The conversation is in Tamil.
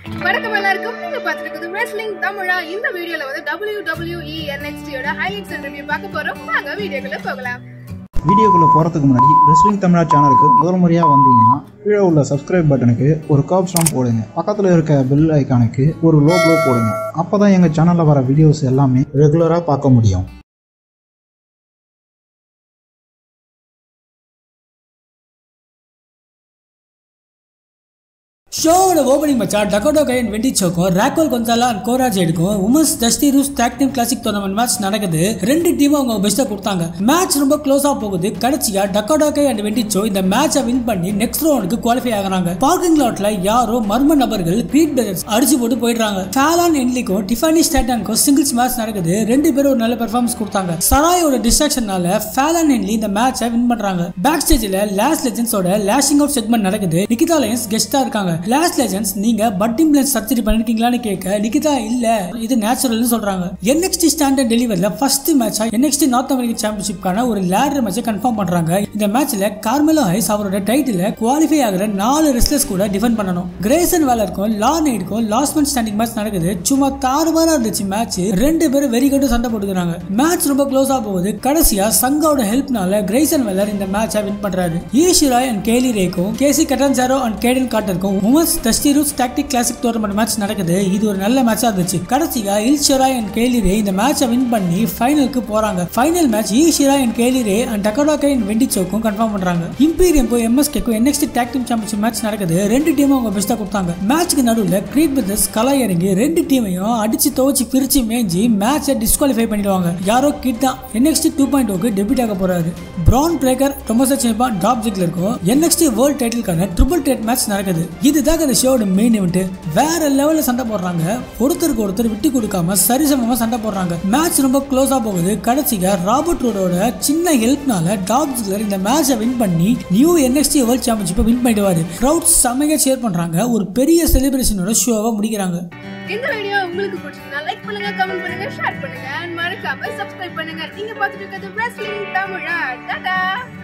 வணக்கம் எல்லாருக்கும் நீங்க பார்த்துட்டு இருக்கிறது ரெஸ்லிங் தமிழா இந்த வீடியோல வந்து டபிள்யூ டபிள்யூ இ யோட ஹைலைட்ஸ் அண்ட் ரிவ்யூ பார்க்க போறோம் வாங்க வீடியோக்குள்ள போகலாம் வீடியோக்குள்ளே போகிறதுக்கு முன்னாடி ரெஸ்லிங் தமிழா சேனலுக்கு முதல் முறையாக வந்தீங்கன்னா கீழே உள்ள சப்ஸ்கிரைப் பட்டனுக்கு ஒரு கர்ப் ஸ்டாம் போடுங்க பக்கத்தில் இருக்க பெல் ஐக்கானுக்கு ஒரு லோ ப்ளோ போடுங்க அப்போ தான் எங்கள் சேனலில் வர வீடியோஸ் எல்லாமே ரெகுலராக பார்க்க முடியும் ஷோவோட ஓப்பனிங் மச்சா டக்கோடோ கைன் வெண்டி சோக்கும் ராக்கோல் கொன்சாலா அண்ட் கோராஜ் எடுக்கும் women's Dusty Rhodes tag team classic tournament match நடக்குது ரெண்டு டீமும் அவங்க பெஸ்ட்டை கொடுத்தாங்க மேட்ச் ரொம்ப க்ளோஸா போகுது கடைசியா டக்கோடோ கை அண்ட் வெண்டிச்சோ இந்த மேட்சை வின் பண்ணி நெக்ஸ்ட் ரவுண்டுக்கு குவாலிஃபை ஆகுறாங்க பார்க்கிங் லாட்ல யாரோ மர்ம நபர்கள் கிரீட் பிரதர்ஸ் அடிச்சு போட்டு போயிடுறாங்க ஃபேலான் என்லிக்கும் டிஃபானி ஸ்டாட்டானுக்கும் சிங்கிள்ஸ் மேட்ச் நடக்குது ரெண்டு பேரும் ஒரு நல்ல பெர்ஃபார்மன்ஸ் கொடுத்தாங்க சராயோட டிஸ்ட்ராக்ஷனால ஃபேலான் என்லி இந்த மேட்சை வின் பண்றாங்க பேக் ஸ்டேஜ்ல லாஸ்ட் லெஜன்ஸோட லேஷிங் அவுட் செக்மெண்ட் நடக்குது நிகிதா லைன்ஸ் கெஸ்டா இருக்காங்க லாஸ்ட் லெஜன்ஸ் நீங்க பட் இம்ப்ளன்ஸ் சர்ஜரி பண்ணிருக்கீங்களான்னு கேட்க நிகிதா இல்ல இது நேச்சுரல்னு சொல்றாங்க NXT ஸ்டாண்டர்ட் டெலிவரில ஃபர்ஸ்ட் மேட்சா NXT நார்த் அமெரிக்கன் சாம்பியன்ஷிப்கான ஒரு லேடர் மேட்சை கன்ஃபார்ம் பண்றாங்க இந்த மேட்ச்ல கார்மெலோ ஹைஸ் அவரோட டைட்டில குவாலிஃபை ஆகிற நாலு ரெஸ்லர்ஸ் கூட டிஃபெண்ட் பண்ணணும் கிரேசன் வேலருக்கும் லா நைட்டுக்கும் லாஸ்ட் மேன் ஸ்டாண்டிங் மேட்ச் நடக்குது சும்மா தாறுமாறா இருந்துச்சு மேட்ச் ரெண்டு பேரும் வெறி கட்டு சண்டை போட்டுக்கிறாங்க மேட்ச் ரொம்ப க்ளோஸா போகுது கடைசியா சங்காவோட ஹெல்ப்னால கிரேசன் வெல்லர் இந்த மேட்சை வின் பண்றாரு ஈஷிராய் அண்ட் கேலி ரேக்கும் கேசி கட்டன்சாரோ அண்ட் கேடன் கார்டருக்கும் women's Dusty Rhodes tag team classic tournament match நடக்குது இது ஒரு நல்ல மேட்சா இருந்துச்சு கடைசியா இல்ஷராய் அண்ட் கேலி ரே இந்த மேட்சை வின் பண்ணி ஃபைனலுக்கு போறாங்க final match Io Shirai and Kay Lee Ray and டக்கோடாக்கை அண்ட் வெண்டிச்சோக்கும் கன்ஃபார்ம் பண்றாங்க இம்பீரியம்க்கும் எம்எஸ்கேக்கும் NXT tag team championship match நடக்குது ரெண்டு டீமும் அவங்க பெஸ்டா கொடுத்தாங்க மேட்ச்க்கு நடுவில் கிரீட் பிரதர்ஸ் கலை இறங்கி ரெண்டு டீமையும் அடிச்சு துவச்சு பிரிச்சு மேஞ்சி மேட்சை டிஸ்குவாலிஃபை பண்ணிடுவாங்க யாரோ கிட் தான் NXT டூ பாயிண்ட் ஓக்கு டெபியூட் ஆக போறாரு பிரான் பிரேக்கர் டொமோசா சேப்பா டாப் ஜிக்ல இருக்கும் NXT வேர்ல்ட் டைட்டிலுக்கான ட்ரிபிள் டேட் மேட்ச் நடக்குது இதுதாங்க இந்த ஷோட மெயின் இவெண்ட் வேற லெவல்ல சண்டை போடுறாங்க ஒருத்தருக்கு ஒருத்தர் விட்டு கொடுக்காம சரிசமமா சண்டை போடுறாங்க மேட்ச் ரொம்ப க்ளோஸா போகுது கடைசியா ராபர்ட் ரோடோட சின்ன ஹெல்ப்னால டாப் ஜிக்லர் இந்த மேட்சை வின் பண்ணி நியூ NXT வேர்ல்ட் சாம்பியன்ஷிப்பை வின் பண்ணிடுவாரு க்ரௌட் செமையா ஷேர் பண்றாங்க ஒரு பெரிய செலிப்ரேஷனோட ஷோவை முடிக்கிறாங்க இந்த வீடியோ உங்களுக்கு பிடிச்சிருந்தா லைக் பண்ணுங்க கமெண்ட் பண்ணுங்க ஷேர் பண்ணுங்க and மறக்காம சப்ஸ்கிரைப் பண்ணுங்க நீங்க பார்த்துட்டு இருக்கிறது ரெஸ்லிங் தமிழா டாடா